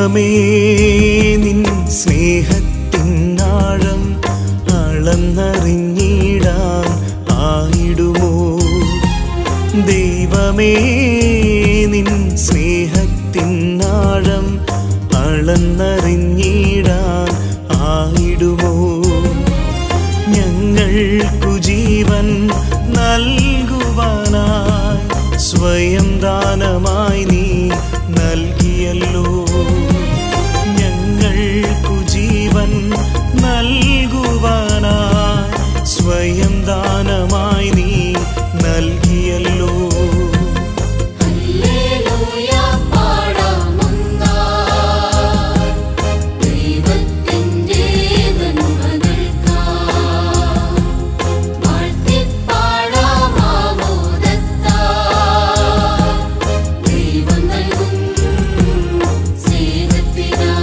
ദൈവമേ നിൻ സ്നേഹത്തിനാഴം അളന്നറിഞ്ഞിടാൻ ആയിടുമോ ദൈവമേ നിൻ സ്നേഹത്തിനാഴം അളന്നറിഞ്ഞിടാൻ ആയിടുമോ ഞങ്ങൾക്കു ജീവൻ നൽകുവാനായി സ്വയം ദാനമായി നീ നൽകിയല്ലോ ഞങ്ങൾക്കു ജീവൻ നൽകുവാനായി സ്വയം ദാനമായി നീ നൽകിയല്ലോ ഹല്ലേലൂയ പാടാമൊന്നായി ദൈവത്തിൻ്റെ നന്മകൾക്കായി വാഴ്ത്തിപ്പാടാമാമോദത്താൽ ദൈവം നൽകും സ്നേഹത്തിനായി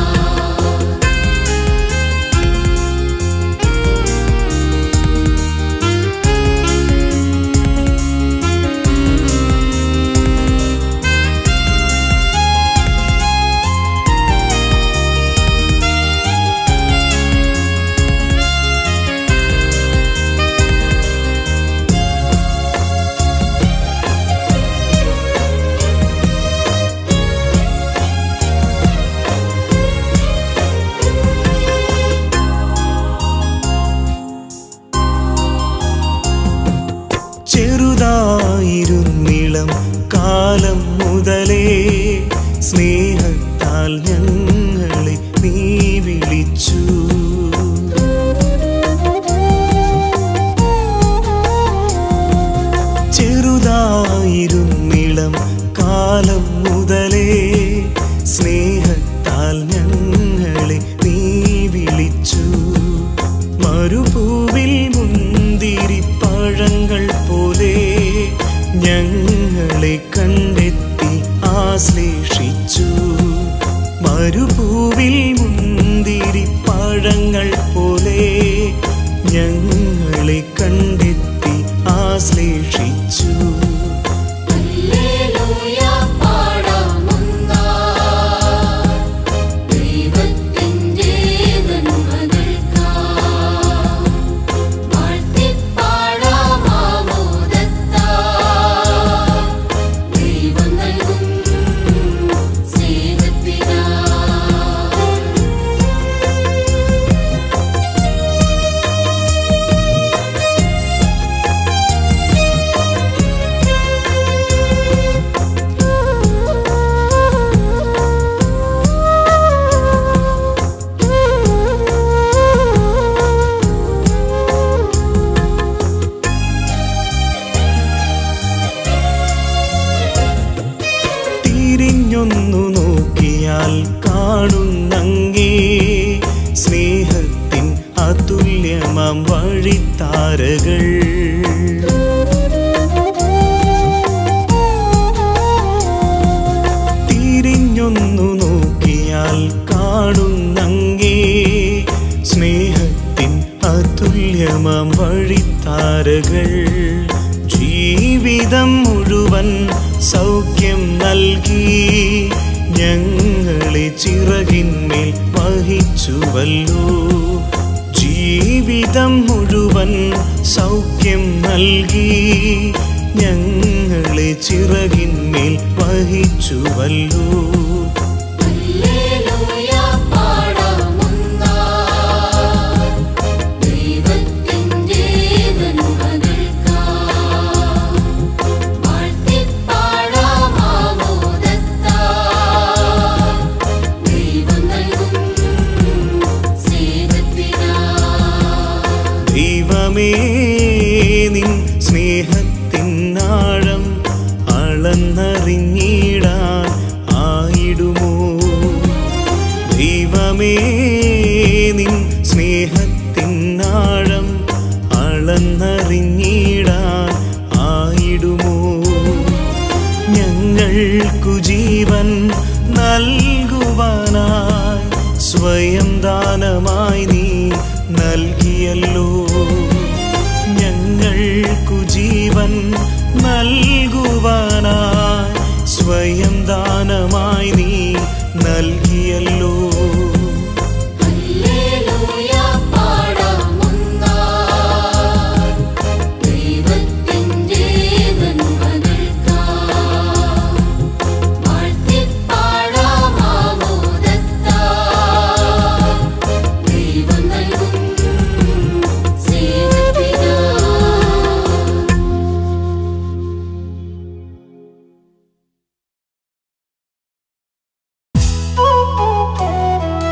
ചെറുതായിരുന്നിളം കാലം മുതലേ സ്നേഹത്താൽ ഞങ്ങളെ നീ വിളിച്ചു ചെറുതായിരുന്നിളം കാലം മുതലേ സ്നേഹത്താൽ ഞങ്ങളെ നീ വിളിച്ചു മരുഭൂവിൽ മുന്തിരിപ്പഴങ്ങൾ പോലെ ഞങ്ങളെ കണ്ടെത്തി ആശ്ലേഷിച്ചു മരുഭൂവിൽ മുന്തിരിപ്പഴങ്ങൾ പോലെ ഞങ്ങളെ കണ്ടെത്തി ആശ്ലേഷിച്ചു ഹല്ലേലൂയ പാടാമൊന്നായി ദൈവത്തിൻ്റെ നന്മകൾക്കായി വാഴ്ത്തിപ്പാടാമാമോദത്താൽ ദൈവം നൽകും സ്നേഹത്തിനായി തിരിഞ്ഞൊന്നു നോക്കിയാൽ കാണുന്നങ്ങേ സ്നേഹത്തിൻ അതുല്യമം വഴിത്താരകൾ തിരിഞ്ഞൊന്നു നോക്കിയാൽ കാണുന്നങ്ങേ സ്നേഹത്തിൻ അതുല്യമം വഴിത്താരകൾ ജീവിതം മുഴുവൻ സൗഖ്യം നൽകി ഞങ്ങളെ ചിറകിന്മേൽ വഹിച്ചുവല്ലോ ജീവിതം മുഴുവൻ സൗഖ്യം നൽകി ഞങ്ങളെ ചിറകിന്മേൽ വഹിച്ചുവല്ലോ ഹല്ലേലൂയ പാടാമൊന്നായി ദൈവത്തിൻ്റെ നന്മകൾക്കായി വാഴ്ത്തിപ്പാടാമാമോദത്താൽ ദൈവം നൽകും സ്നേഹത്തിനായി ദൈവമേ നിൻ സ്നേഹത്തിനാഴം അളന്നറിഞ്ഞിടാൻ ആയിടുമോ ദൈവമേ നിൻ സ്നേഹത്തിനാഴം അളന്നറിഞ്ഞിടാൻ ആയിടുമോ ഞങ്ങൾക്കു ജീവൻ നൽകുവാനായി സ്വയം ദാനമായി നീ നൽകിയല്ലോ ഞങ്ങൾക്കു ജീവൻ നൽകുവാനായി സ്വയം ദാനമായി നീ നൽകിയല്ലോ ഹല്ലേലൂയ പാടാമൊന്നാം ദൈവത്തിൻ്റെ നന്മകൾക്കായി വാഴ്ത്തിപ്പാടാമാമോദത്താൽ ദൈവം നൽകും സ്നേഹത്തിനായി Thank you.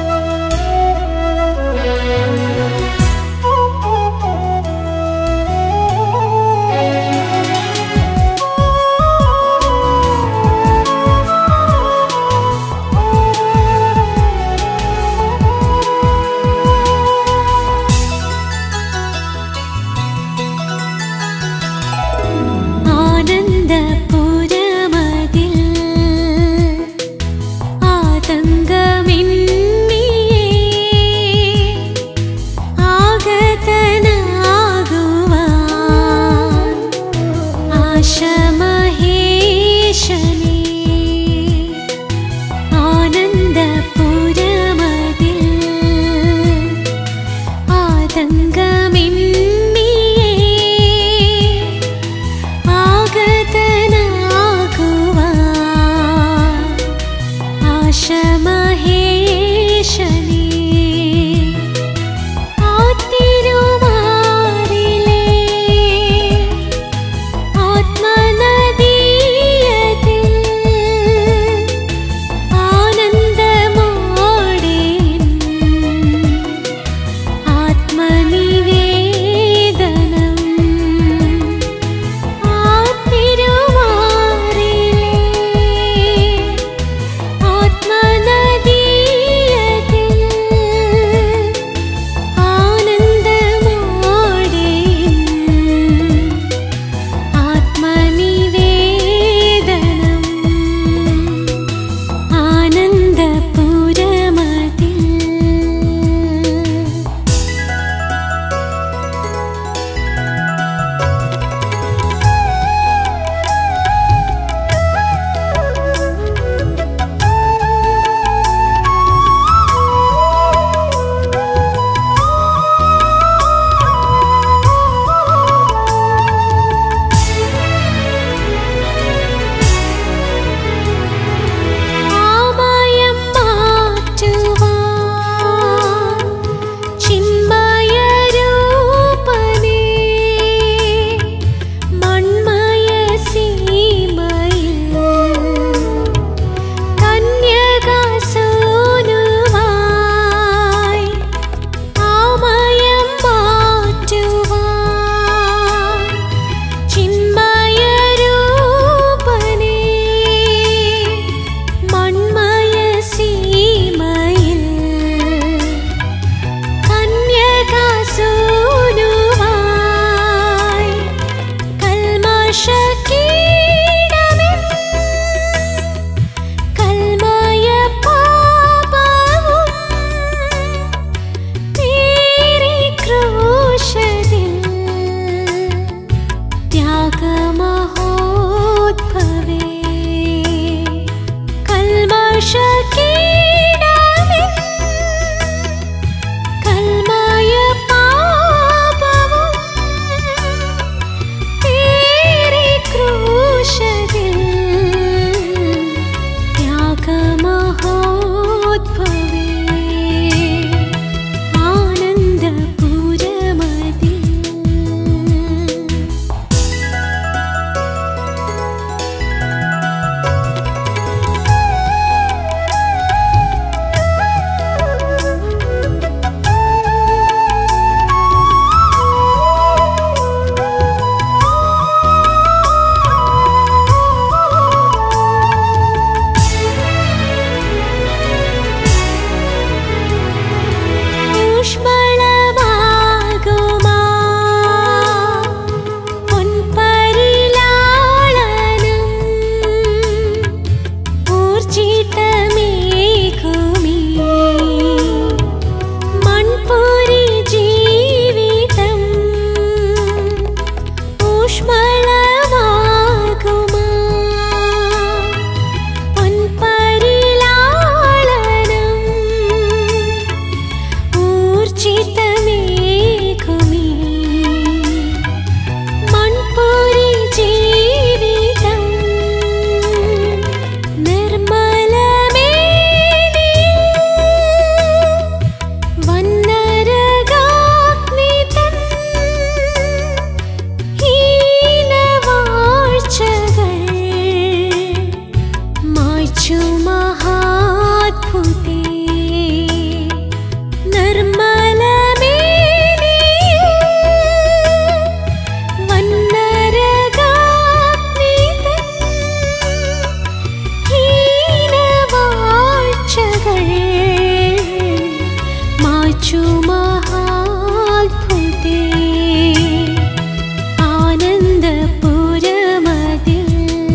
വാഴ്ചു മഹാത്ഭുതേ ആനന്ദപുരമതിൽ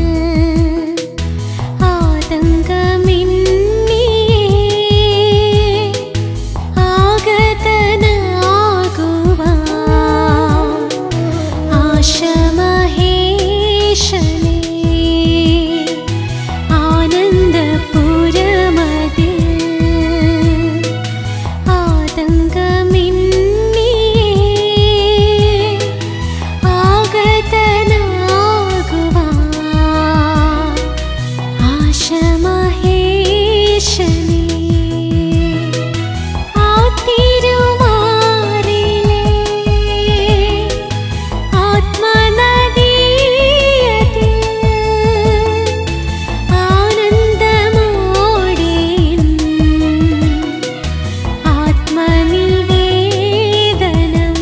ആതങ്കമിന്നിയേ ആഗതനാകുവാൻ ആശമഹേശനേ ആനന്ദപുരമതിൽ ആതങ്കമിന്നിയേ ആഗതനാകുവാൻ ആശമഹേശനേ ആ തിരുമാറിലെ ആത്മനദീയതിൽ ആനന്ദമോടെ ആത്മനിവേദനം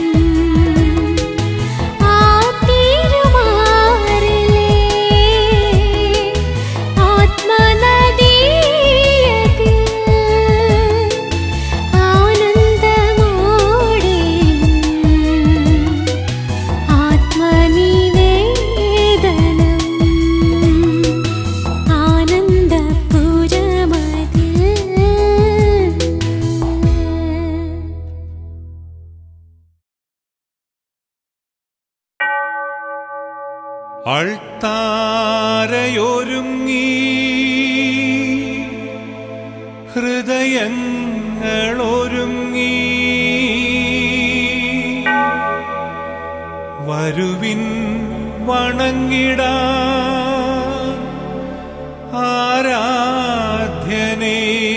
ആ തിരുമാറിലെ ആത്മനദീയതിൽ ആനന്ദമോടെ ആത്മനിവേദനം ആനന്ദപുരമതിൽ അൾത്താരയൊരുങ്ങി ഹൃദയങ്ങളൊരുങ്ങി വരുവിൻ വണങ്ങിടാ ആരാധ്യനേ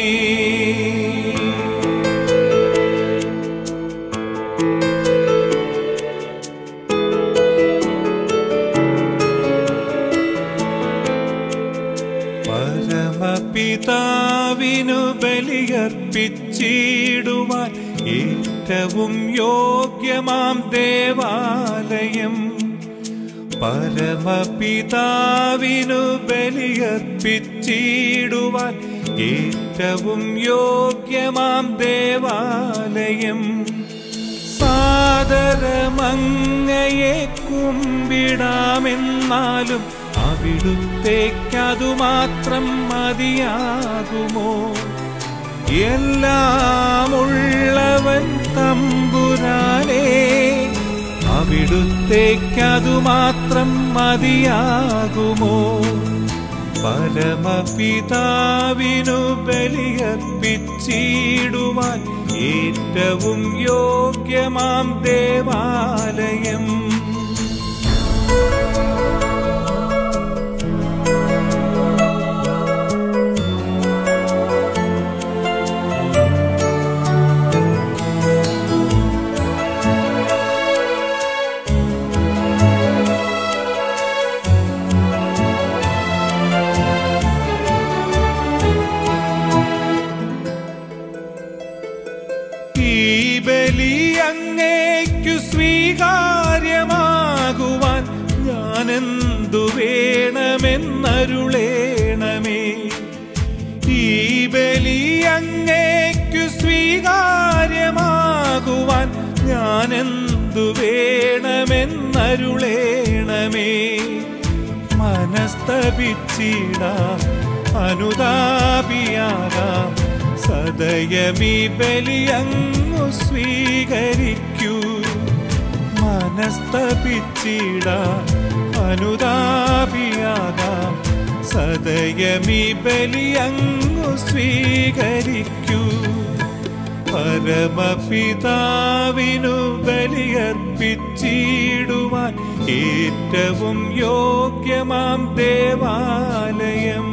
പരമപിതാവിനു ബലിയർപ്പിച്ചിടുവാൻ ഏറ്റവും യോഗ്യമാം ദേവാലയം പരമപിതാവിനു ബലിയർപ്പിച്ചിടുവാൻ ഏറ്റവും യോഗ്യമാം ദേവാലയം സാദരമങ്ങയെ കുമ്പിടാമെന്നാലും അവിടുത്തേക്കതു മാത്രം മതിയാകുമോ എല്ലാമുള്ളവൻ തമ്പുരാനേ അവിടുത്തേക്കതു മാത്രം മതിയാകുമോ പരമപിതാവിനു ബലിയർപ്പിച്ചിടുവാൻ ഏറ്റവും യോഗ്യമാം ദേവാലയം ഈ ബലി അങ്ങേക്കു സ്വീകാര്യമാകുവാൻ ഞാനെന്തു വേണമെന്നരുളേണമേ ഈ ബലി അങ്ങേക്കു സ്വീകാര്യമാകുവാൻ ഞാനെന്തു വേണമെന്നരുളേണമേ മനസ്തപിച്ചിടാം അനുതാപിയാകാം സദയമീ ബലിയങ്ങു സ്വീകരിക്കൂ മനസ്തപിച്ചിടാം അനുതാപിയാകാം സദയമീ ബലിയങ്ങു സ്വീകരിക്കൂ പരമപിതാവിനു ബലിയർപ്പിച്ചിടുവാൻ ഏറ്റവും യോഗ്യമാം ദേവാലയം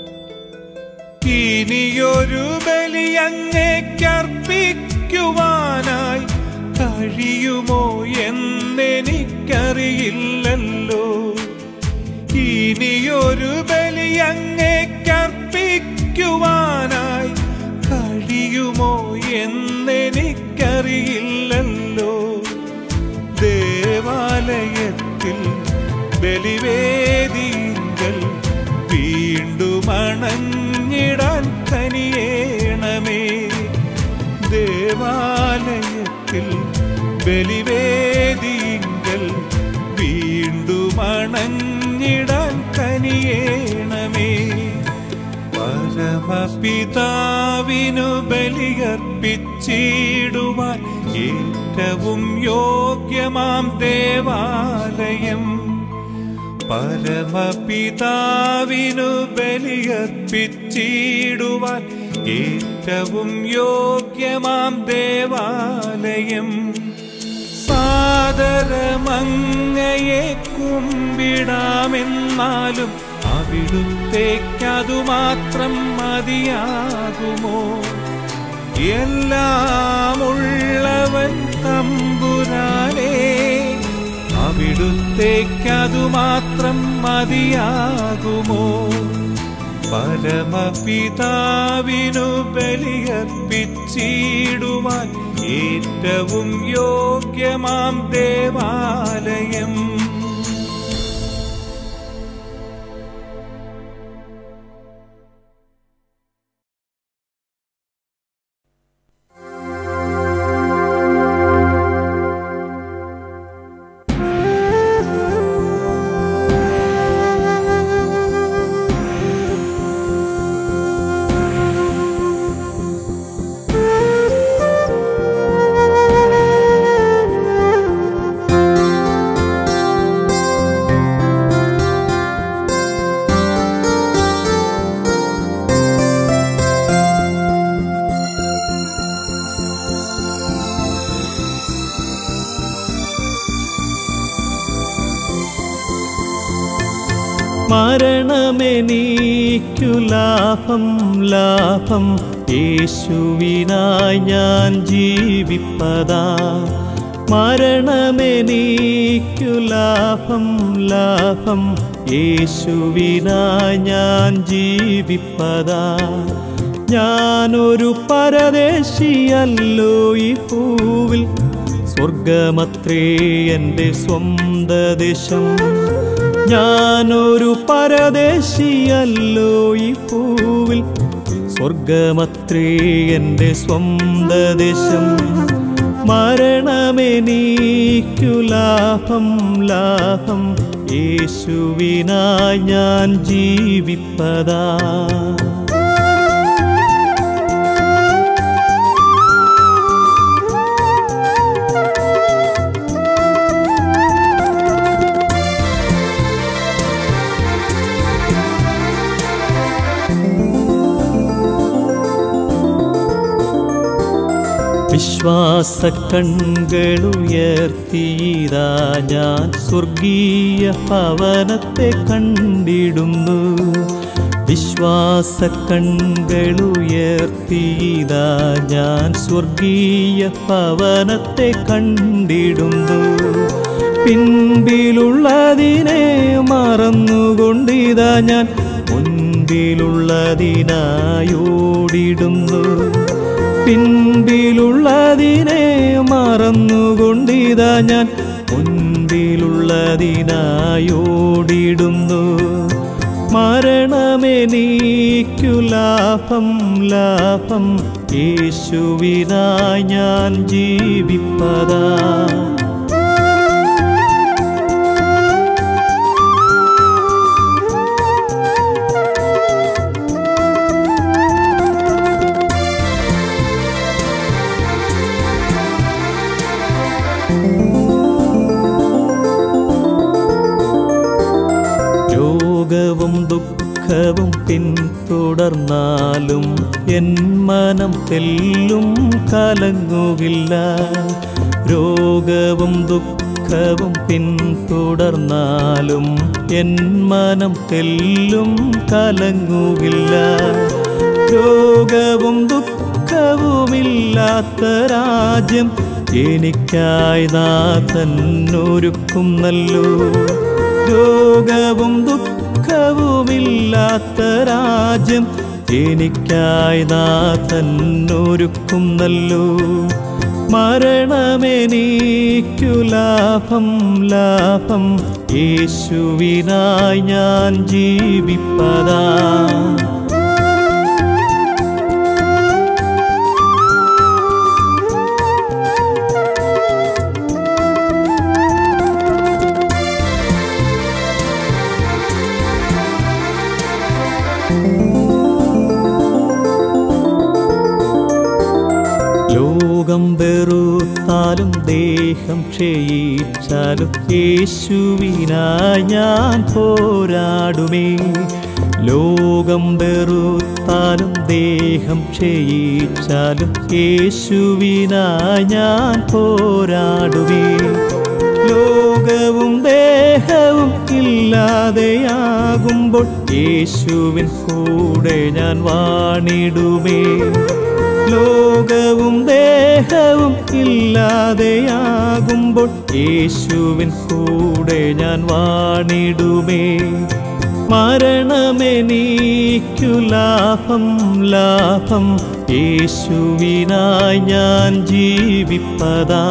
ഇനിയൊരു ബലി അങ്ങേക്കർപ്പിക്കുവാൻ കഴിയുമോ എന്നെനിക്കറിയില്ലല്ലോ ഇനിയൊരു ബലി അങ്ങേക്കർപ്പിക്കുവാനായി കഴിയുമോ എന്നെനിക്കറിയില്ലല്ലോ ദേവാലയത്തിൽ ബലിവേദിങ്കൽ വീണ്ടും അണഞ്ഞിടാൻ കനിയേണമേ ദേവാലയത്തിൽ ബലിവേദിങ്കൽ വീണ്ടും അണഞ്ഞിടാൻ കനിയേണമേ പരമപിതാവിനു ബലിയർപ്പിച്ചിടുവാൻ ഏറ്റവും യോഗ്യമാം ദേവാലയം പരമപിതാവിനു ബലിയർപ്പിച്ചിടുവാൻ ഏറ്റവും യോഗ്യമാം ദേവാലയം സാദരമങ്ങയെ കുമ്പിടാമെന്നാലും അവിടുത്തേക്കതു മാത്രം മതിയാകുമോ എല്ലാമുള്ളവൻ തമ്പുരാനേ അവിടുത്തേക്കതു മാത്രം മതിയാകുമോ പരമപിതാവിനു ബലിയർപ്പിച്ചിടുവാൻ ഏറ്റവും യോഗ്യമാം ദേവാലയം മരണമെനീക്കു ലാഭം ലാഭം യേശുവിനായി ഞാൻ ജീവിപ്പതാ മരണമെനീക്കു ലാഭം ലാഭം യേശുവിനായി ഞാൻ ജീവിപ്പതാ ഞാനൊരു പരദേശിയല്ലോ ഈ പൂവിൽ സ്വർഗമത്രേ എൻ്റെ സ്വന്ത ദേശം ഞാനൊരു പരദേശിയല്ലോ ഈ പൂവിൽ സ്വർഗമത്രേ എൻ്റെ സ്വന്ത ദേശം മരണമെനീക്കു ലാഭം ലാഭം യേശുവിനായി ഞാൻ ജീവിപ്പതാ വിശ്വാസ കൺകളുയർത്തിയതാ ഞാൻ സ്വർഗീയ ഭവനത്തെ കണ്ടിടുന്നു വിശ്വാസ കൺകളുയർത്തിയതാ ഞാൻ സ്വർഗീയ ഭവനത്തെ കണ്ടിടുന്നു പിൻപിലുള്ളതിനെ മറന്നുകൊണ്ടിതാ ഞാൻ മുൻപിലുള്ളതിനായോടിടുന്നു പിൻപിലുള്ളതിനെ മറന്നുകൊണ്ടിതാ ഞാൻ മുൻപിലുള്ളതിനായോടിടുന്നു മരണമെനീക്കു ലാഭം ലാഭം യേശുവിനായി ഞാൻ ജീവിപ്പതാ രോഗവും ദുഃഖവും പിന്തുടർന്നാലും എൻ മനം തെല്ലും കലങ്ങുകില്ല രോഗവും ദുഃഖവും പിന്തുടർന്നാലും എൻ മനം തെല്ലും കലങ്ങുകില്ല രോഗവും ദുഃഖവും ദുഃഖവുമില്ലാത്ത രാജ്യം എനിക്കായി നാഥൻ ഒരുക്കുന്നല്ലോ രോഗവും ദുഃഖവുമില്ലാത്ത രാജ്യം എനിക്കായി നാഥൻ ഒരുക്കുന്നല്ലോ മരണമെനിക്കു ലാഭം ലാഭം യേശുവിനായി ഞാൻ ജീവിപ്പതാ ലോകം വെറുത്താലും ദേഹം ക്ഷയിച്ചാലും യേശുവിനായി ഞാൻ പോരാടുമേ ലോകം വെറുത്താലും ദേഹം ക്ഷയിച്ചാലും യേശുവിനായി ഞാൻ പോരാടുമേ ലോകവും ദേഹവും ഇല്ലാതെയാകുമ്പോൾ യേശുവിൻ കൂടെ ഞാൻ വാണിടുമേ ലോകവും ദേഹവും ഇല്ലാതെയാകുമ്പോൾ യേശുവിൻ കൂടെ ഞാൻ വാണിടുമേ മരണമെനിക്കു ലാഭം ലാഭം യേശുവിനായി ഞാൻ ജീവിപ്പതാ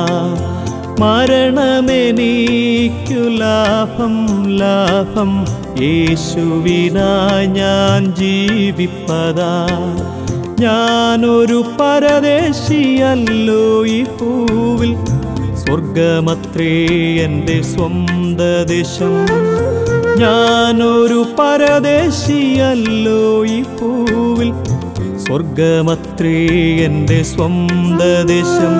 മരണമെനിക്കു ലാഭം ലാഭം യേശുവിനായി ഞാൻ ജീവിപ്പതാ ഞാനൊരു പരദേശിയല്ലോ ഈ പൂവിൽ സ്വർഗമത്രേ എൻ്റെ സ്വന്ത ദേശം ഞാനൊരു പരദേശിയല്ലോ ഈ പൂവിൽ സ്വർഗമത്രേ എൻ്റെ സ്വന്ത ദേശം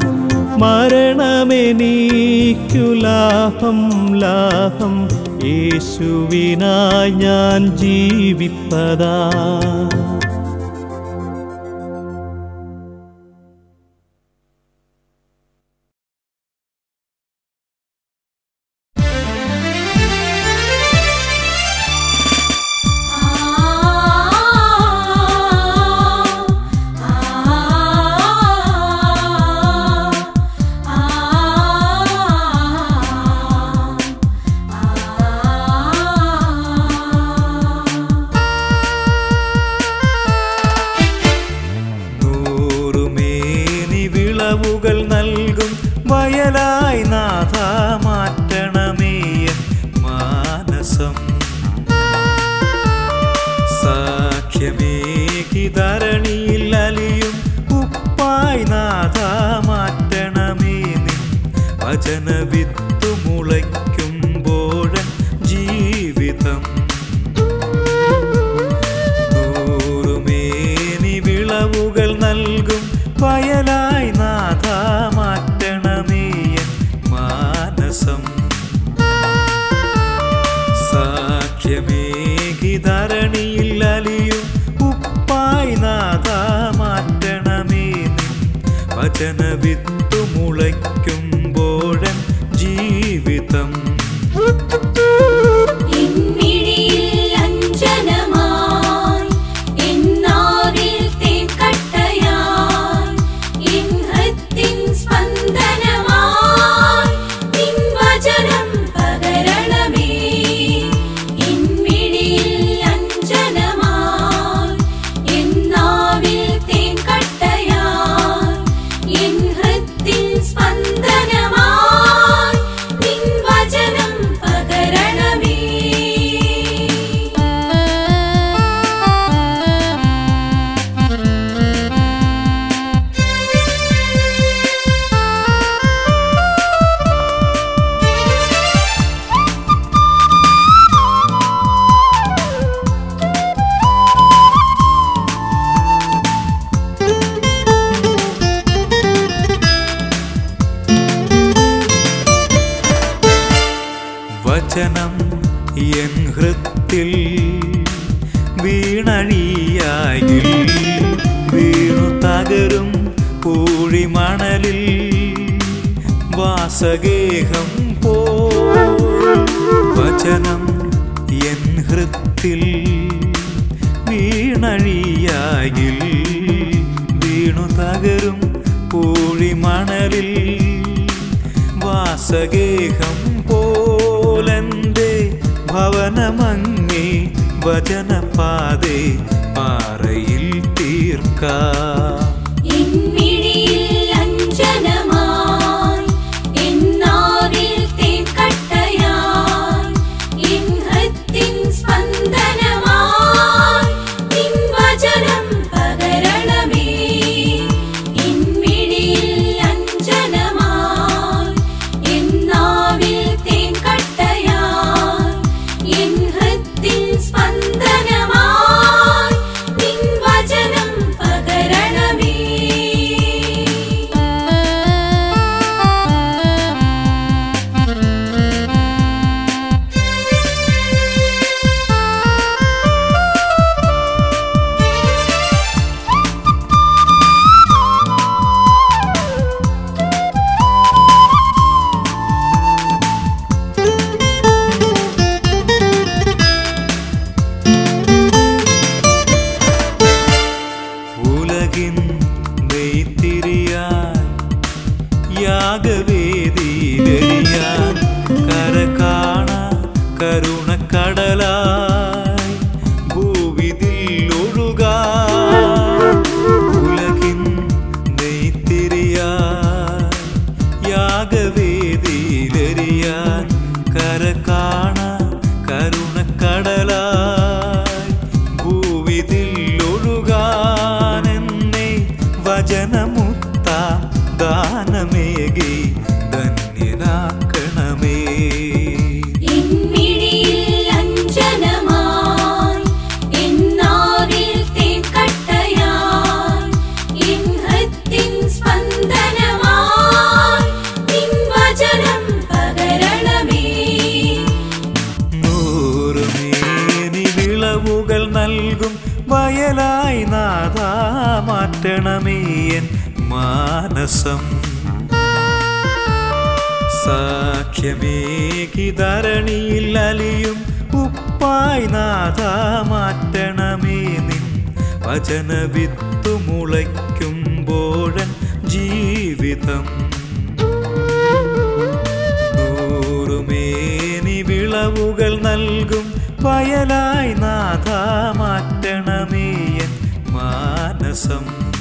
മരണമെനിക്കു ലാഭം ലാഭം യേശുവിനായി ഞാൻ ജീവിപ്പതാ നൂറുമേനി വിളവുകൾ നൽകും വയലായി നാഥ മാറ്റണമേയ മാനസം സാക്ഷ്യമേകി ധരണിയിൽ അലിയും ഉപ്പായി നാഥ മാറ്റണമേ നിൻ വചന വിത്തു മുളയ്ക്കുമ്പോഴൻ ജീവിതം നൂറുമേനി വിളവുകൾ നൽകും വയലായി നാഥ മാറ്റണമേയൻ മാനസം സാക്ഷ്യമേകി ധരണിയിൽ അലിയും ഉപ്പായി നാഥ മാറ്റണമേ നിൻ വചന വിത്തു മുളയ്ക്കുമ്പോഴൻ ജീവിതം എന്നിഴിയിൽ അഞ്ജനമായി എന്നാവിൽ തേക്കട്ടയായി എൻ ഹൃത്തിൻ സ്പന്ദനമായി നിൻ വചനം പകരണമേ എന്നിഴിയിൽ അഞ്ജനമായി എന്നാവിൽ തേക്കട്ടയായി എൻ ഹൃത്തിൻ സ്പന്ദനമായി നിൻ വചനം പകരണമേ വചനം എൻ ഹൃത്തിൽ വീണഴിയായിൽ വീണു തകരും പൂഴിമണലിൽ വാസഗേഹം പോ വചനം എൻ ഹൃത്തിൽ വീണഴിയായിൽ വീണു വീണു തകരും പൂഴിമണലിൽ വാസഗേഹം പോലന്റെ ഭവനമങ്ങി വചനപാതേ പാറയിൽ തീർക്കാം ഇൻമിഴിയിൽ അഞ്ജനമായി ഇന്നാവിൽ തേൻകട്ടയായി ഇൻ ഹൃത്തിൻ സ്പന്ദനമായി നിൻ വചനം പകരണമേ ഇൻമിഴിയിൽ അഞ്ജനമായി ഇന്നാവിൽ തേൻകട്ടയായി ഇൻ ഹൃത്തിൻ സ്പന്ദനമായി നിൻ വചനം പകരണമേ ഉലകിൻ നെയ്ത്തിരിയാൻ യാഗവേദിയിലെരിയാൻ കര കാണ കരുണക്കടലായി ഭൂവിതിൽ ഒഴുകാൻ ഉലകിൻ നെയ്ത്തിരിയാൻ യാഗവേദിയിലെരിയാൻ കര കാണ കരുണക്കടലായി ഭൂവിതിൽ ഒഴുകാനെന്നെ വചനമുത്ത ദാനമേകി ധന്യനാക്കണമേ ഇൻമിഴിയിൽ അഞ്ജനമായി ഇന്നാവിൽ തേൻകട്ടയായി ഇൻ ഹൃത്തിൻ സ്പന്ദനമായി നിൻ വചനം പകരണമേ നൂറുമേനി വിളവുകൾ നൽകും വയലായി നാദാ മാറ്റണമേ എൻ മാനസം സാക്ഷ്യമേകി ധരണിയിൽ അലിയും ഉപ്പായി നാദാ മാറ്റണമേ നിൻ വചന വിത്തു മുളയ്ക്കുമ്പോഴൻ ജീവിതം നൂറുമേനി വിളവുകൾ നൽകും വയലായി നാഥ മാറ്റണമേയൻ മാനസം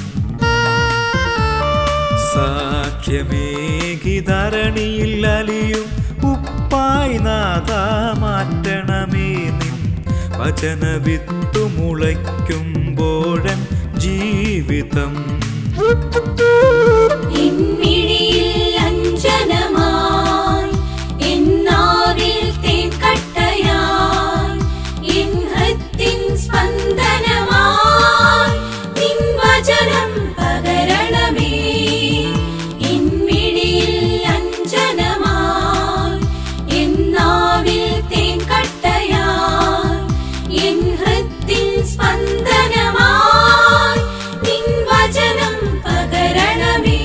സാക്ഷ്യമേകി ധരണിയിൽ അലിയും ഉപ്പായി നാഥ മാറ്റണമേ നിൻ വചന വിത്തു മുളയ്ക്കുമ്പോഴൻ ജീവിതം ഇൻമിഴിയിൽ അഞ്ജനമായി ഇന്നാവിൽ തേൻകട്ടയായി ഇൻ ഹൃത്തിൻ സ്പന്ദനമായി നിൻ വചനം പകരണമേ ഇൻമിഴിയിൽ അഞ്ജനമായി ഇന്നാവിൽ തേൻകട്ടയായി ഇൻ ഹൃത്തിൻ സ്പന്ദനമായി നിൻ വചനം പകരണമേ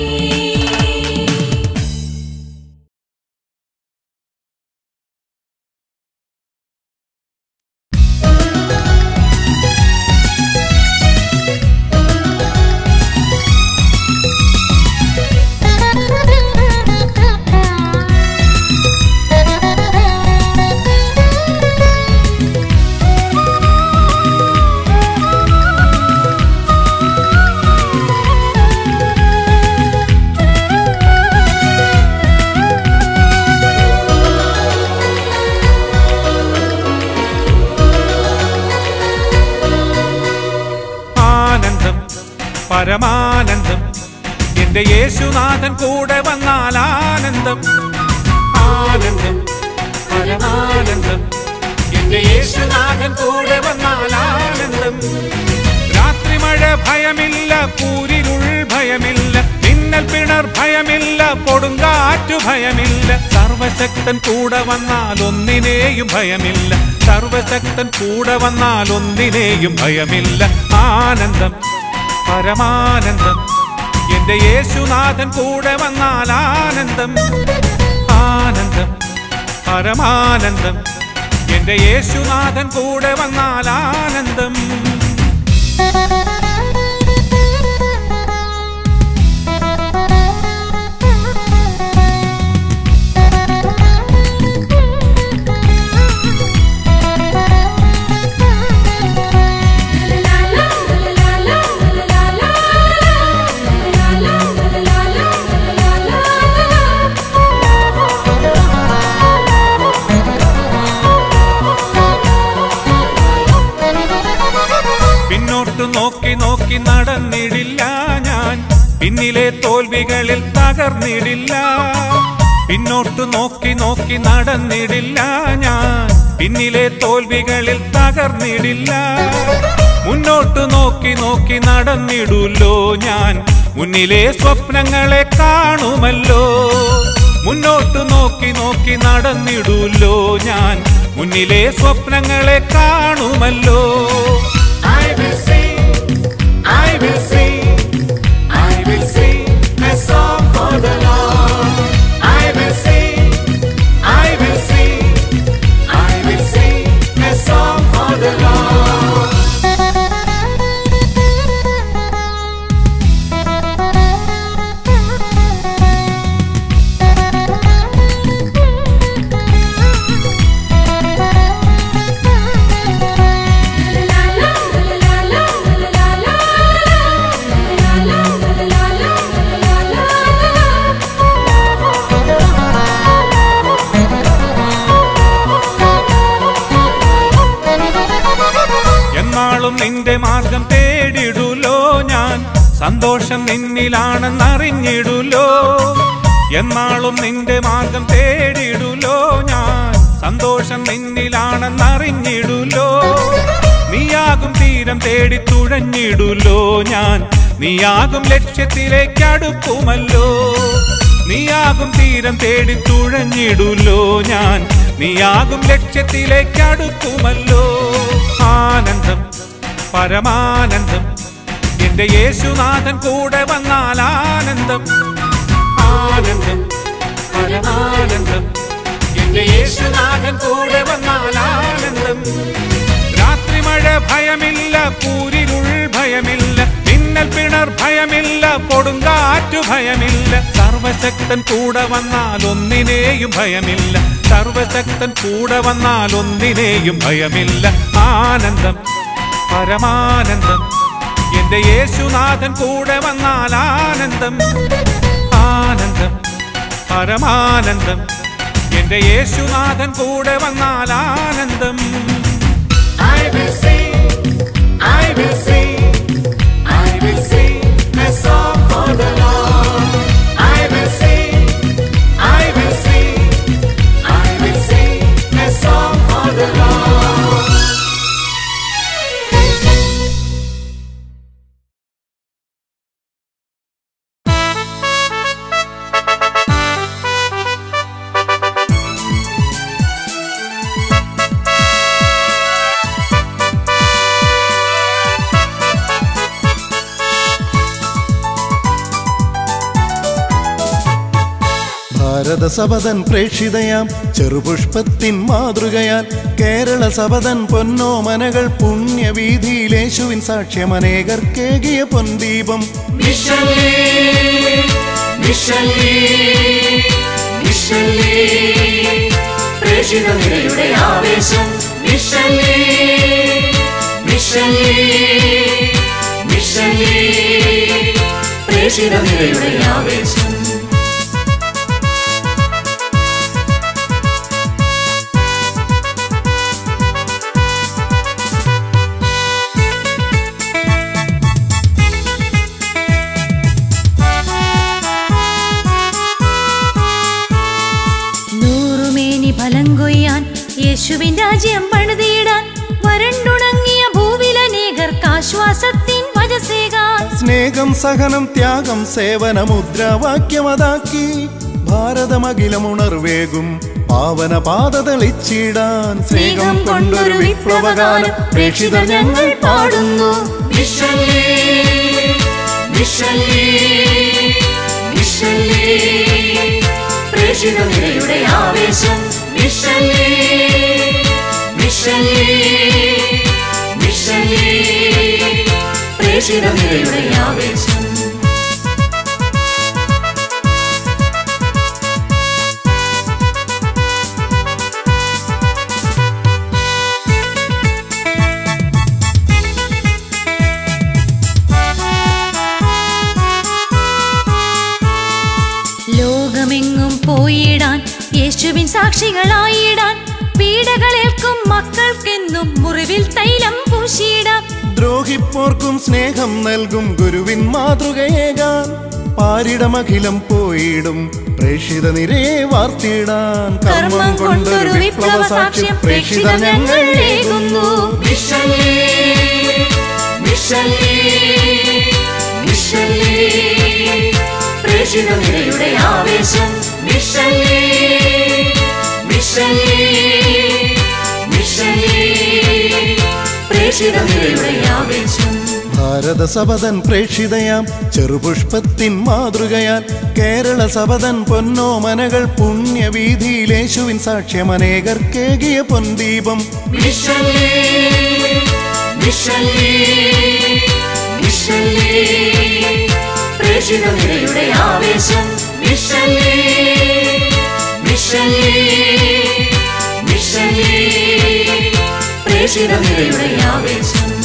ആനന്ദം പരമാനന്ദം എന്റെ യേശുനാഥൻ കൂടെ വന്നാൽ ആനന്ദം ആനന്ദം പരമാനന്ദം എന്റെ യേശുനാഥൻ കൂടെ വന്നാൽ ആനന്ദം രാത്രി മഴ ഭയമില്ല കൂരിരുൾ ഭയമില്ല മിന്നൽ പിണർ ഭയമില്ല കൊടുങ്കാറ്റു ഭയമില്ല സർവശക്തൻ കൂടെ വന്നാൽ ഒന്നിനെയും ഭയമില്ല സർവശക്തൻ കൂടെ വന്നാൽ ഒന്നിനെയും ഭയമില്ല ആനന്ദം പരമാനന്ദം എന്റെ യേശുനാഥൻ കൂടെ വന്നാൽ ആനന്ദം ആനന്ദം പരമാനന്ദം എന്റെ യേശുനാഥൻ കൂടെ വന്നാൽ ആനന്ദം തോൽവികളിൽ തകർന്നിടില്ല പിന്നോട്ട് നോക്കി നോക്കി നടന്നിടില്ല ഞാൻ പിന്നിലെ തോൽവികളിൽ തകർന്നിടില്ല മുന്നോട്ട് നോക്കി നോക്കി നടന്നിടുല്ലോ ഞാൻ മുന്നിലെ സ്വപ്നങ്ങളെ കാണുമല്ലോ മുന്നോട്ട് നോക്കി നോക്കി നടന്നിടുല്ലോ ഞാൻ മുന്നിലെ സ്വപ്നങ്ങളെ കാണുമല്ലോ I will sing, I will sing, I will sing a song for the Lord. I will sing, I will sing, I will sing a song for the Lord. എന്നാളും നിന്റെ മാർഗം തേടിടുലോ ഞാൻ സന്തോഷം നിന്നിലാണെന്നറിഞ്ഞിടുലോ എന്നാളും നിന്റെ മാർഗം തേടിടുലോ ഞാൻ സന്തോഷം നിന്നിലാണെന്നറിഞ്ഞിടുലോ നീയാകും തീരം തേടി തുഴഞ്ഞിടുലോ ഞാൻ നീയാകും ലക്ഷ്യത്തിലേക്ക് അടുക്കുമല്ലോ നീയാകും തീരം തേടി തുഴഞ്ഞിടുല്ലോ ഞാൻ നീയാകും ലക്ഷ്യത്തിലേക്ക് അടുക്കുമല്ലോ ആനന്ദം പരമാനന്ദം എന്റെ യേശുനാഥൻ കൂടെ വന്നാൽ ആനന്ദം ആനന്ദം പരമാനന്ദം എന്റെ യേശുനാഥൻ കൂടെ വന്നാൽ ആനന്ദം രാത്രി മഴ ഭയമില്ല കൂരിരുൾ ഭയമില്ല മിന്നൽ പിണർ ഭയമില്ല കൊടുങ്കാറ്റു ഭയമില്ല സർവശക്തൻ കൂടെ വന്നാൽ ഒന്നിനെയും ഭയമില്ല സർവശക്തൻ കൂടെ വന്നാൽ ഒന്നിനെയും ഭയമില്ല ആനന്ദം പരമാനന്ദം എന്റെ യേശുനാഥൻ കൂടെ വന്നാൽ ആനന്ദം ആനന്ദം പരമാനന്ദം എന്റെ യേശുനാഥൻ കൂടെ വന്നാൽ ആനന്ദം I will sing, I will sing, I will sing a song for the Lord. I will sing, I will sing, I will sing a song for the Lord. ഭാരത സപതൻ പ്രേക്ഷിതയാം ചെറുപുഷ്പത്തിൻ മാതൃകയാൽ കേരള സപതൻ പൊന്നോമനകൾ പുണ്യവീതിയിലേശുവിൻ സാക്ഷ്യമനേകർക്കേകിയ പൊൻദീപം മിഷലേ മിഷലേ മിഷലേ പ്രേഷിത നിരയുടെ ആവേശം മിഷലേ മിഷലേ മിഷലേ പ്രേഷിത നിരയുടെ ആവേശം നൂറുമേനി ഫലം കൊയ്യാൻ യേശുവിൻ രാജ്യം പണിതിടാൻ വരണ്ടുണങ്ങിയ ഭൂവിലനേകർക്ക് ആശ്വാസത്തിൻ വജസേകാൻ സ്നേഹം സഹനം ത്യാഗം സേവന മുദ്രാവാക്യമതാക്കി ഭാരതമഖിലമുണർവേകും പാവന പാത തെളിച്ചിടാൻ സ്നേഹം കൊണ്ടൊരു വിപ്ലവഗാനം പ്രേക്ഷിതർ ഞങ്ങൾ പാടുന്നു മിഷലേ മിഷലേ മിഷലേ പ്രേഷിത നിരയുടെ ആവേശം മിഷലേ മിഷലേ മിഷലേ പ്രേഷിത നിരയുടെ ആവേശം ലോകമെങ്ങും പോയിടാൻ യേശുവിൻ സാക്ഷികളായിടാൻ പീഡകളേൽക്കും മക്കൾക്കെന്നും മുറിവിൽ തൈലം പൂശിയിടാം ദ്രോഹിപ്പോർക്കും സ്നേഹം നൽകും ഗുരുവിൻ മാതൃകയേകാൻ പാരിടമഖിലം പോയിടും പ്രേക്ഷിത നിരയെ വാർത്തിടാൻ കർമ്മം കൊണ്ടൊരു വിപ്ലവ സാക്ഷ്യം പ്രേക്ഷിത ഞങ്ങൾ ഏകുന്നു മിഷലേ മിഷലേ മിഷലേ പ്രേക്ഷിത നിരയുടെ ആവേശം മിഷലേ മിഷലേ മിഷലേ പ്രേക്ഷിത നിരയുടെ ആവേശം ഭാരത സപതൻ പ്രേക്ഷിതയാം ചെറുപുഷ്പത്തിൻ മാതൃകയാൽ കേരള സപതൻ പൊന്നോമനകൾ പുണ്യവീതിയിലേശുവിൻ സാക്ഷ്യം അനേകർക്കേകിയ പൊൻദീപം മിഷലേ മിഷലേ മിഷലേ പ്രേക്ഷിത നിരയുടെ ആവേശം മിഷലേ മിഷലേ മിഷലേ പ്രേക്ഷിത നിരയുടെ ആവേശം